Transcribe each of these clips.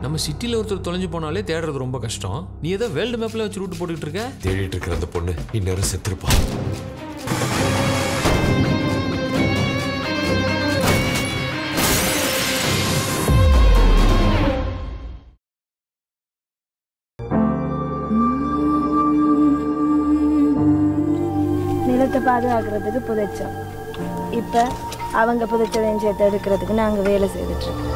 நம்ம சிட்டியில் ஒருத்தர் தொலைஞ்சு போனாலே தேடுறது ரொம்ப கஷ்டம் நீ ஏதோ வேர்ல்டு மேப்பில் வச்சு ரூட் போட்டுக்கிட்டு இருக்க தேடிட்டு இருக்கிற அந்த பொண்ணு இந்நேரம் செத்துருப்பா நிலத்தை பாதுகாக்கிறதுக்கு புதைச்சோம் இப்போ அவங்க புதைச்சதையும் சேர்த்து எடுக்கிறதுக்கு நாங்கள் வேலை செய்துட்ருக்கோம்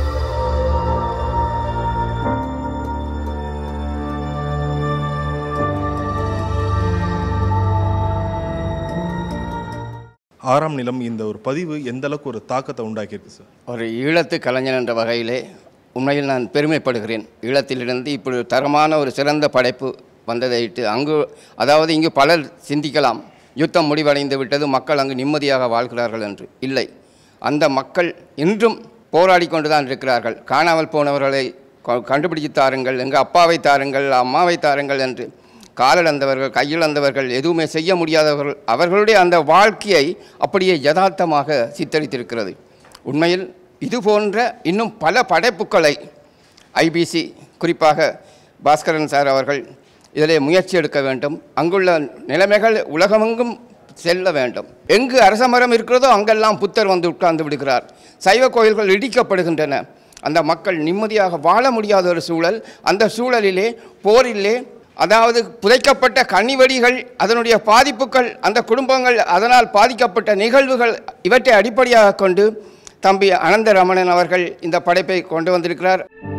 ஆறாம் நிலம் இந்த ஒரு பதிவு எந்த அளவுக்கு ஒரு தாக்கத்தை உண்டாக்கியிருக்கு சார் ஒரு ஈழத்து கலைஞன் என்ற வகையிலே உண்மையில் நான் பெருமைப்படுகிறேன் ஈழத்திலிருந்து இப்படி ஒரு தரமான ஒரு சிறந்த படைப்பு வந்ததையிட்டு அங்கு அதாவது இங்கு பலர் சிந்திக்கலாம் யுத்தம் முடிவடைந்து விட்டது மக்கள் அங்கு நிம்மதியாக வாழ்கிறார்கள் என்று இல்லை அந்த மக்கள் இன்றும் போராடி கொண்டு தான் இருக்கிறார்கள் காணாமல் போனவர்களை க- கண்டுபிடித்து தாருங்கள் எங்கள் அப்பாவை தாருங்கள் அம்மாவை தாருங்கள் என்று காலிழந்தவர்கள் கையிழந்தவர்கள் எதுவுமே செய்ய முடியாதவர்கள் அவர்களுடைய அந்த வாழ்க்கையை அப்படியே யதார்த்தமாக சித்தரித்திருக்கிறது உண்மையில் இது போன்ற இன்னும் பல படைப்புகளை ஐபிசி குறிப்பாக பாஸ்கரன் சார் அவர்கள் இதிலே முயற்சி எடுக்க வேண்டும் அங்குள்ள நிலைமைகள் உலகமெங்கும் செல்ல வேண்டும் எங்கு அரச மரம் இருக்கிறதோ அங்கெல்லாம் புத்தர் வந்து உட்கார்ந்து விடுகிறார் சைவ கோயில்கள் இடிக்கப்படுகின்றன அந்த மக்கள் நிம்மதியாக வாழ முடியாத ஒரு சூழல் அந்த சூழலிலே போரிலே அதாவது புதைக்கப்பட்ட கன்னிவெடிகள் அதனுடைய பாதிப்புகள் அந்த குடும்பங்கள் அதனால் பாதிக்கப்பட்ட நிகழ்வுகள் இவற்றை அடிப்படையாக கொண்டு தம்பி அனந்த ரமணன் அவர்கள் இந்த படைப்பை கொண்டு வந்திருக்கிறார்